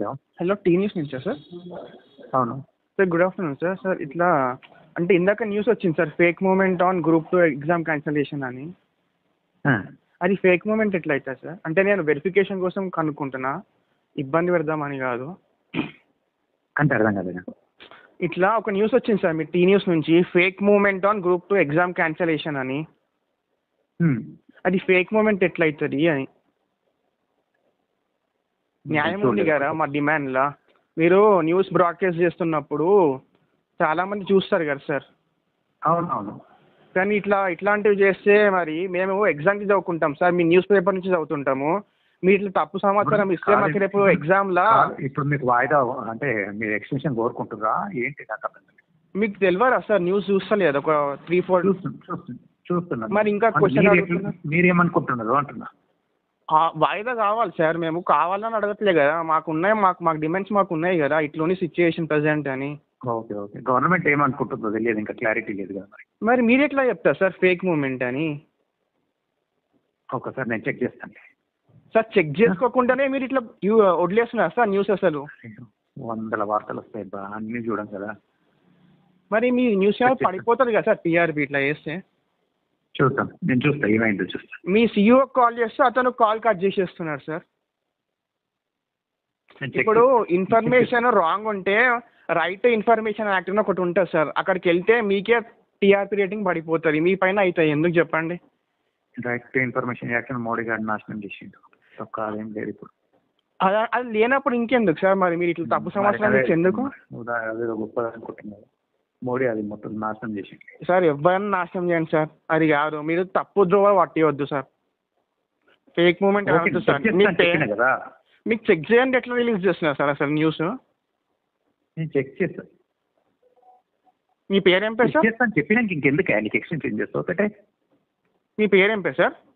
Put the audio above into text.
Hello hello T news నుంచా sir అవును sir good afternoon sir sir ఇట్లా అంటే ఇందాక న్యూస్ వచ్చింది sir fake moment on group two exam cancellation అని అది ఫేక్ మూమెంట్ ఎట్లా అవుతుంది సార్ అంటే నేను వెరిఫికేషన్ కోసం కనుక్కుంటున్నా ఇబ్బంది పెడదామని కాదు అంటే అర్థం కాలేదు నాకు. ఇట్లా ఒక న్యూస్ వచ్చింది సార్ మీ టీ న్యూస్ నుంచి fake moment on group two exam cancellation అని హ్మ్. అది ఫేక్ మూమెంట్ ఎట్లా అవుతుంది అని న్యాయం ఉంది చూడలేదు. కదా మా డిమాండ్లా మీరు న్యూస్ బ్రాడ్కాస్ట్ చేస్తున్నప్పుడు చాలా మంది చూస్తారు కదా సార్ అవును అవును కానీ ఇట్లా ఇట్లాంటివి చేస్తే మరి మేము ఎగ్జామ్కి చదువుకుంటాం సార్ మీ న్యూస్ పేపర్ నుంచి చదువుతుంటాము మీరు ఇట్లా తప్పు సమాచారం ఇస్తే మాకు రేపు ఎగ్జామ్లా కాదు, ఇప్పుడు మీకు వాయిదా అంటే మీరు ఎక్స్టెన్షన్ కోరుకుంటున్నారా ఏంటి నాకు అర్థం కాలేదు. మీకు తెలియరా సార్ న్యూస్ చూస్తలేదు ఒక త్రీ ఫోర్ చూస్తున్నా చూస్తున్నా చూస్తున్నాను మరి ఇంకా అంటే question మీరు అడుగుతున్నా? ఎట్లా- మీరేమనుకుంటున్నారు అంటున్నా వాయిదా కావాలి సార్ మేము కావాలని అడగట్లే కదా మాకు ఉన్నాయి మాకు మాకు డిమాండ్స్ మాకు ఉన్నాయి కదా ఇట్లోని సిచ్యుయేషన్ ప్రజెంట్ అని ఓకే ఓకే గవర్నమెంట్ ఏమనుకుంటుందో తెలియదు ఇంకా క్లారిటీ లేదు కదా మరి మరి మీరు ఎట్లా చెప్తారు సార్ ఫేక్ మూమెంట్ అని ఒకసారి నేను చెక్ చేస్తాను సార్ చెక్ చేసుకోకుండానే మీరు ఇట్లా యు- వదిలేస్తున్నారు సార్ న్యూస్ అసలు వందల వార్తలు వస్తాయి బా అన్నీ చూడం కదా మరి మీ న్యూస్ ఛానల్ పడిపోతుంది కదా సార్ టీఆర్పీ ఇట్లా చేస్తే చూస్తాను నేను చూస్తా ఏమైందో చూస్తాను మీ సీఈఓ కాల్ చేస్తే అతను కాల్ కట్ చేసేస్తున్నాడు సార్ నేను check ఇప్పుడు చేస్తాను. ఇన్ఫర్మేషన్ రాంగ్ ఉంటే రైట్ ఇన్ఫర్మేషన్ యాక్ట్ అని ఒకటి ఉంటుంది సార్ అక్కడికి వెళ్తే మీకే టీఆర్పీ రేటింగ్ పడిపోతుంది మీ పైన అవుతాయి ఎందుకు చెప్పండి రైట్ ఇన్ఫర్మేషన్ యాక్షన్ మోడీ గారు నాశనం చేసిండు తప్ప అదేం లేదు ఇప్పుడు అలా అది లేనప్పుడు ఇంకెందుకు సార్ మరి మీరు ఇట్లా తప్పు సమాచారం మరి ఇచ్చి ఎందుకు ఉదా- అదేదో గొప్పది అనుకుంటున్నారు మోడీ అది మొత్తం నాశనం చేసిండు సార్ ఎవరైనా నాశనం చేయండి సార్ అది కాదు మీరు తప్పు ద్రోవ పట్టివద్దు సార్ ఫేక్ మూమెంట్ ఓకే, అనవద్దు check సార్ చేస్తాను మీకు చెప్పిన కదా మీకు చెక్ చేయండి ఎట్లా రిలీజ్ చేస్తున్నారు సార్ అసలు న్యూస్ నేను చెక్ చేస్తాను మీ పేరు ఏం పేరు చెక్ సార్ చేస్తాను చెప్పినాక ఇంకెందుకు నీకు ఎక్స్టెన్షన్ చేస్తావు ఒకటే మీ పేరు ఏం పేరు సార్